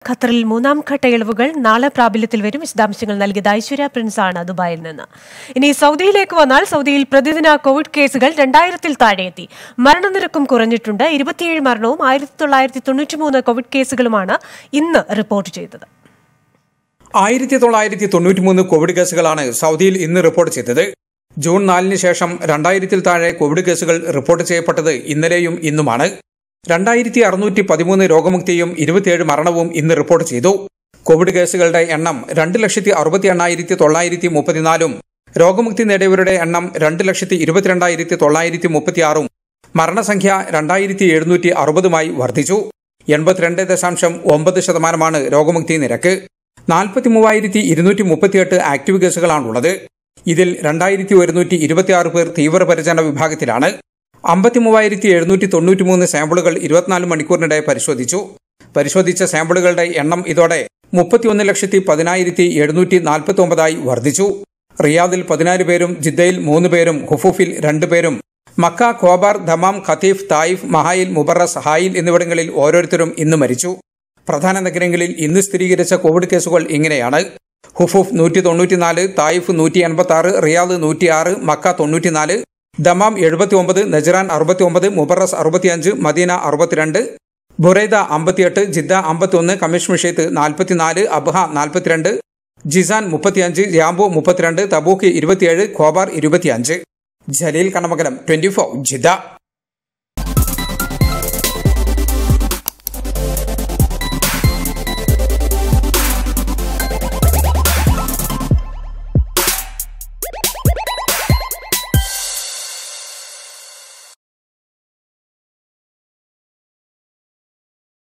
ഖത്തറിൽ മൂന്നാം ഘട്ട ഇളവുകൾ നാളെ പ്രാബല്യത്തിൽ വരും വിശദാംശങ്ങൾ നൽകിയത് ഐശ്വര്യ പ്രിൻസ് ആണ് ദുബായിൽ നിന്ന് ഇനി സൗദിയിലേക്ക് വന്നാൽ സൗദിയിൽ പ്രതിദിന കോവിഡ് കേസുകൾ രണ്ടായിരത്തിൽ താഴെയെത്തി മരണനിരക്കും കുറഞ്ഞിട്ടുണ്ട് ഇരുപത്തിയേഴ് മരണവും ആയിരത്തി തൊള്ളായിരത്തി തൊണ്ണൂറ്റിമൂന്ന് കോവിഡ് കേസുകളുമാണ് ഇന്ന് റിപ്പോർട്ട് ചെയ്തത് ആയിരത്തി തൊള്ളായിരത്തി തൊണ്ണൂറ്റിമൂന്ന് കോവിഡ് കേസുകളാണ് സൗദിയിൽ ഇന്ന് റിപ്പോർട്ട് ചെയ്തത് ജൂൺ നാലിന് ശേഷം രണ്ടായിരത്തിൽ താഴെ കോവിഡ് കേസുകൾ റിപ്പോർട്ട് ചെയ്യപ്പെട്ടത് ഇന്നലെയും ഇന്നുമാണ് രണ്ടായിരത്തി അറുന്നൂറ്റി പതിമൂന്ന് രോഗമുക്തിയും ഇരുപത്തിയേഴ് മരണവും ഇന്ന് റിപ്പോർട്ട് ചെയ്തു കോവിഡ് കേസുകളുടെ എണ്ണം രണ്ട് ലക്ഷത്തി അറുപത്തി എണ്ണായിരത്തി തൊള്ളായിരത്തി മുപ്പത്തിനാലും രോഗമുക്തി നേടിയവരുടെ എണ്ണം രണ്ട് ലക്ഷത്തി ഇരുപത്തിരണ്ടായിരത്തി തൊള്ളായിരത്തി മുപ്പത്തിയാറും മരണസംഖ്യ രണ്ടായിരത്തി എഴുന്നൂറ്റി അറുപതുമായി വർദ്ധിച്ചു എൺപത്തിരണ്ട് ദശാംശം ഒമ്പത് ശതമാനമാണ് രോഗമുക്തി നിരക്ക് നാൽപ്പത്തി മൂവായിരത്തി ഇരുന്നൂറ്റി മുപ്പത്തിയെട്ട് ആക്റ്റീവ് കേസുകളാണുള്ളത് ഇതിൽ രണ്ടായിരത്തി ഒരുന്നൂറ്റി ഇരുപത്തിയാറ് പേർ തീവ്രപരിചരണ വിഭാഗത്തിലാണ് അമ്പത്തി മൂവായിരത്തി എഴുന്നൂറ്റി തൊണ്ണൂറ്റിമൂന്ന് സാമ്പിളുകൾ ഇരുപത്തിനാല് മണിക്കൂറിനിടെ പരിശോധിച്ചു പരിശോധിച്ച സാമ്പിളുകളുടെ എണ്ണം ഇതോടെ മുപ്പത്തിയൊന്ന് ലക്ഷത്തി പതിനായിരത്തി എഴുന്നൂറ്റി നാൽപ്പത്തി ഒമ്പതായി വർദ്ധിച്ചു റിയാദിൽ പതിനാല് പേരും ജിദ്ദയിൽ മൂന്ന് പേരും ഹുഫൂഫിൽ രണ്ട് പേരും Mecca Khobar Dammam Qatif Taif Mahayil Mubarraz Hail എന്നിവിടങ്ങളിൽ ഓരോരുത്തരും ഇന്ന് മരിച്ചു പ്രധാന നഗരങ്ങളിൽ ഇന്ന് സ്ഥിരീകരിച്ച കോവിഡ് കേസുകൾ ഇങ്ങനെയാണ് ഹുഫൂഫ് നൂറ്റി തൊണ്ണൂറ്റിനാല് തായിഫ് നൂറ്റി എൺപത്തി ആറ് റിയാദ് നൂറ്റിയാറ് മക്ക തൊണ്ണൂറ്റിനാല് ദമാം എഴുപത്തി ഒമ്പത് നജറാൻ അറുപത്തി ഒമ്പത് മുബറസ് അറുപത്തിയഞ്ച് മദീന അറുപത്തിരണ്ട് ബുറൈദ അമ്പത്തിയെട്ട് ജിദ്ദ അമ്പത്തിയൊന്ന് കമിഷ് മിഷേത്ത് നാൽപ്പത്തിനാല് അബ്ഹ നാൽപ്പത്തിരണ്ട് ജിസാൻ മുപ്പത്തിയഞ്ച് യാംബു മുപ്പത്തിരണ്ട് തബൂക്ക് ഇരുപത്തിയേഴ് ഖോബാർ ഇരുപത്തിയഞ്ച് ജലീൽ കണമകലം ട്വന്റി ഫോർ ജിദ്ദ